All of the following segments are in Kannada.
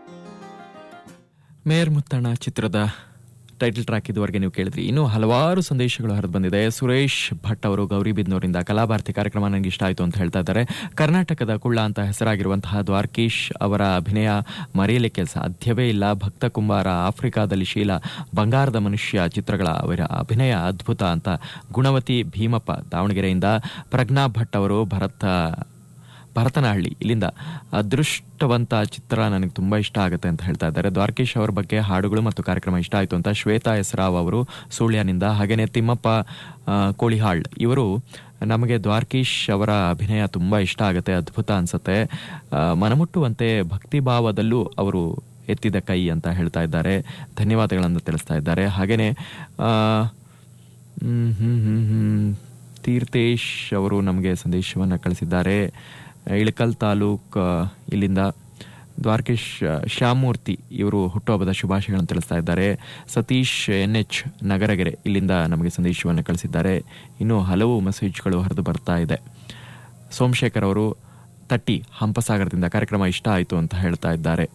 ಮೇಯರ್ ಮುತ್ತಣ್ಣ ಚಿತ್ರದ ಟೈಟಲ್ ಟ್ರ್ಯಾಕ್ ಇದುವರೆಗೆ ನೀವು ಕೇಳಿದ್ರಿ ಇನ್ನೂ ಹಲವಾರು ಸಂದೇಶಗಳು ಹರಿದು ಬಂದಿದೆ ಸುರೇಶ್ ಭಟ್ ಅವರು ಗೌರಿಬಿದ್ನೂರಿಂದ ಕಲಾಭಾರತಿ ಕಾರ್ಯಕ್ರಮ ನನಗೆ ಇಷ್ಟ ಆಯಿತು ಅಂತ ಹೇಳ್ತಾ ಇದ್ದಾರೆ ಕರ್ನಾಟಕದ ಕುಳ್ಳ ಅಂತ ಹೆಸರಾಗಿರುವಂತಹ ದ್ವಾರಕೀಶ್ ಅವರ ಅಭಿನಯ ಮರೆಯಲಿಕ್ಕೆ ಸಾಧ್ಯವೇ ಇಲ್ಲ ಭಕ್ತ ಕುಂಬಾರ ಆಫ್ರಿಕಾದಲ್ಲಿ ಶೀಲ ಬಂಗಾರದ ಮನುಷ್ಯ ಚಿತ್ರಗಳ ಅವರ ಅಭಿನಯ ಅದ್ಭುತ ಅಂತ ಗುಣವತಿ ಭೀಮಪ್ಪ ದಾವಣಗೆರೆಯಿಂದ ಪ್ರಜ್ಞಾ ಭಟ್ ಅವರು ಭರತ ಭರತನಹಳ್ಳಿ ಇಲ್ಲಿಂದ ಅದೃಷ್ಟವಂತ ಚಿತ್ರ ನನಗೆ ತುಂಬಾ ಇಷ್ಟ ಆಗುತ್ತೆ ಅಂತ ಹೇಳ್ತಾ ಇದ್ದಾರೆ ದ್ವಾರಕೀಶ್ ಅವರ ಬಗ್ಗೆ ಹಾಡುಗಳು ಮತ್ತು ಕಾರ್ಯಕ್ರಮ ಇಷ್ಟ ಆಯಿತು ಅಂತ ಶ್ವೇತಾ ಎಸ್ ರಾವ್ ಅವರು ಸುಳ್ಯನಿಂದ ಹಾಗೇನೆ ತಿಮ್ಮಪ್ಪ ಆ, ಕೋಳಿಹಾಳ್ ಇವರು ನಮಗೆ ದ್ವಾರಕೀಶ್ ಅವರ ಅಭಿನಯ ತುಂಬಾ ಇಷ್ಟ ಆಗುತ್ತೆ ಅದ್ಭುತ ಅನ್ಸುತ್ತೆ ಆ, ಮನಮುಟ್ಟುವಂತೆ ಭಕ್ತಿಭಾವದಲ್ಲೂ ಅವರು ಎತ್ತಿದ ಕೈ ಅಂತ ಹೇಳ್ತಾ ಇದ್ದಾರೆ ಧನ್ಯವಾದಗಳನ್ನು ತಿಳಿಸ್ತಾ ಇದ್ದಾರೆ ಹಾಗೇನೆ ಆ, ಹ್ಮ್ ಹ್ಮ್ ಹ್ಮ್ ಹ್ಮ್ ತೀರ್ಥೇಶ್ ಅವರು ನಮಗೆ ಸಂದೇಶವನ್ನು ಕಳಿಸಿದ್ದಾರೆ ಇಳಕಲ್ ತಾಲೂಕ್ ಆ, ಇಲ್ಲಿಂದ ದ್ವಾರಕೇಶ್ ಆ, ಶ್ಯಾಮೂರ್ತಿ ಇವರು ಹುಟ್ಟುಹಬ್ಬದ ಶುಭಾಶಯಗಳನ್ನು ತಿಳಿಸ್ತಾ ಇದ್ದಾರೆ ಸತೀಶ್ ಎನ್ ಎಚ್ ನಗರಗೆರೆ ಇಲ್ಲಿಂದ ನಮಗೆ ಸಂದೇಶವನ್ನು ಕಳಿಸಿದ್ದಾರೆ ಇನ್ನು ಹಲವು ಮೆಸೇಜ್ಗಳು ಹರಿದು ಬರ್ತಾ ಇದೆ ಸೋಮಶೇಖರ್ ಅವರು ತಟ್ಟಿ ಹಂಪಸಾಗರದಿಂದ ಕಾರ್ಯಕ್ರಮ ಇಷ್ಟ ಆಯಿತು ಅಂತ ಹೇಳ್ತಾ ಇದ್ದಾರೆ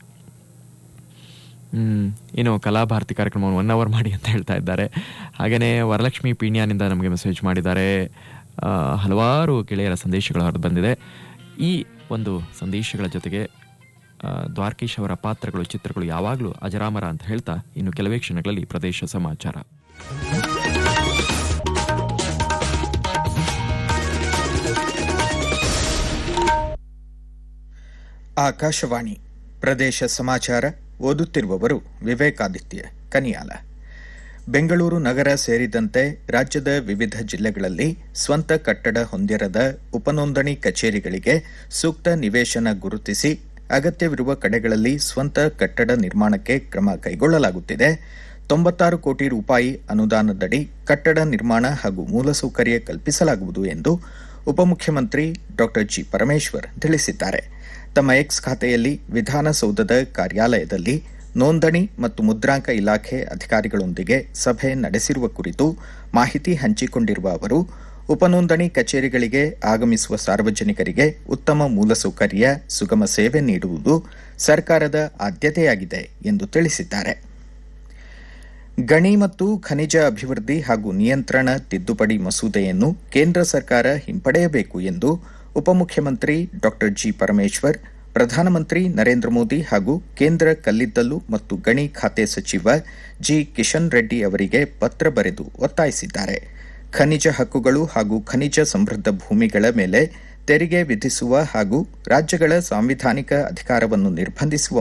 ಹ್ಮ್, ಇನ್ನು ಕಲಾಭಾರತಿ ಕಾರ್ಯಕ್ರಮವನ್ನು ಒನ್ ಅವರ್ ಮಾಡಿ ಅಂತ ಹೇಳ್ತಾ ಇದ್ದಾರೆ ಹಾಗೆಯೇ ವರಲಕ್ಷ್ಮಿ ಪೀಣ್ಯಾನಿಂದ ನಮಗೆ ಮೆಸೇಜ್ ಮಾಡಿದ್ದಾರೆ ಆ, ಹಲವಾರು ಗೆಳೆಯರ ಸಂದೇಶಗಳು ಹೊರದು ಬಂದಿದೆ ಈ ಒಂದು ಸಂದೇಶಗಳ ಜೊತೆಗೆ ಆ, ದ್ವಾರಕೀಶ್ ಅವರ ಪಾತ್ರಗಳು ಚಿತ್ರಗಳು ಯಾವಾಗಲೂ ಅಜರಾಮರ ಅಂತ ಹೇಳ್ತಾ ಇನ್ನು ಕೆಲವೇ ಕ್ಷಣಗಳಲ್ಲಿ ಪ್ರದೇಶ ಸಮಾಚಾರ ಆಕಾಶವಾಣಿ ಪ್ರದೇಶ ಸಮಾಚಾರ ಓದುತ್ತಿರುವವರು ವಿವೇಕಾದಿತ್ಯ ಕನಿಯಾಲ ಬೆಂಗಳೂರು ನಗರ ಸೇರಿದಂತೆ ರಾಜ್ಯದ ವಿವಿಧ ಜಿಲ್ಲೆಗಳಲ್ಲಿ ಸ್ವಂತ ಕಟ್ಟಡ ಹೊಂದಿರದ ಉಪನೋಂದಣಿ ಕಚೇರಿಗಳಿಗೆ ಸೂಕ್ತ ನಿವೇಶನ ಗುರುತಿಸಿ ಅಗತ್ಯವಿರುವ ಕಡೆಗಳಲ್ಲಿ ಸ್ವಂತ ಕಟ್ಟಡ ನಿರ್ಮಾಣಕ್ಕೆ ಕ್ರಮ ಕೈಗೊಳ್ಳಲಾಗುತ್ತಿದೆ ತೊಂಬತ್ತಾರು ಕೋಟಿ ರೂಪಾಯಿ ಅನುದಾನದಡಿ ಕಟ್ಟಡ ನಿರ್ಮಾಣ ಹಾಗೂ ಮೂಲಸೌಕರ್ಯ ಕಲ್ಪಿಸಲಾಗುವುದು ಎಂದು ಉಪಮುಖ್ಯಮಂತ್ರಿ ಡಾ ಜಿ ಪರಮೇಶ್ವರ್ ತಿಳಿಸಿದ್ದಾರೆ ತಮ್ಮ ಎಕ್ಸ್ ಖಾತೆಯಲ್ಲಿ ವಿಧಾನಸೌಧದ ಕಾರ್ಯಾಲಯದಲ್ಲಿ ನೋಂದಣಿ ಮತ್ತು ಮುದ್ರಾಂಕ ಇಲಾಖೆ ಅಧಿಕಾರಿಗಳೊಂದಿಗೆ ಸಭೆ ನಡೆಸಿರುವ ಕುರಿತು ಮಾಹಿತಿ ಹಂಚಿಕೊಂಡಿರುವ ಅವರು ಉಪನೋಂದಣಿ ಕಚೇರಿಗಳಿಗೆ ಆಗಮಿಸುವ ಸಾರ್ವಜನಿಕರಿಗೆ ಉತ್ತಮ ಮೂಲಸೌಕರ್ಯ ಸುಗಮ ಸೇವೆ ನೀಡುವುದು ಸರ್ಕಾರದ ಆದ್ಯತೆಯಾಗಿದೆ ಎಂದು ತಿಳಿಸಿದ್ದಾರೆ ಗಣಿ ಮತ್ತು ಖನಿಜ ಅಭಿವೃದ್ಧಿ ಹಾಗೂ ನಿಯಂತ್ರಣ ತಿದ್ದುಪಡಿ ಮಸೂದೆಯನ್ನು ಕೇಂದ್ರ ಸರ್ಕಾರ ಹಿಂಪಡೆಯಬೇಕು ಎಂದು ಉಪಮುಖ್ಯಮಂತ್ರಿ ಡಾ ಜಿ ಪರಮೇಶ್ವರ್ ಪ್ರಧಾನಮಂತ್ರಿ ನರೇಂದ್ರ ಮೋದಿ ಹಾಗೂ ಕೇಂದ್ರ ಕಲ್ಲಿದ್ದಲು ಮತ್ತು ಗಣಿ ಖಾತೆ ಸಚಿವ ಜಿ ಕಿಶನ್ ರೆಡ್ಡಿ ಅವರಿಗೆ ಪತ್ರ ಬರೆದು ಒತ್ತಾಯಿಸಿದ್ದಾರೆ ಖನಿಜ ಹಕ್ಕುಗಳು ಹಾಗೂ ಖನಿಜ ಸಮೃದ್ಧ ಭೂಮಿಗಳ ಮೇಲೆ ತೆರಿಗೆ ವಿಧಿಸುವ ಹಾಗೂ ರಾಜ್ಯಗಳ ಸಾಂವಿಧಾನಿಕ ಅಧಿಕಾರವನ್ನು ನಿರ್ಬಂಧಿಸುವ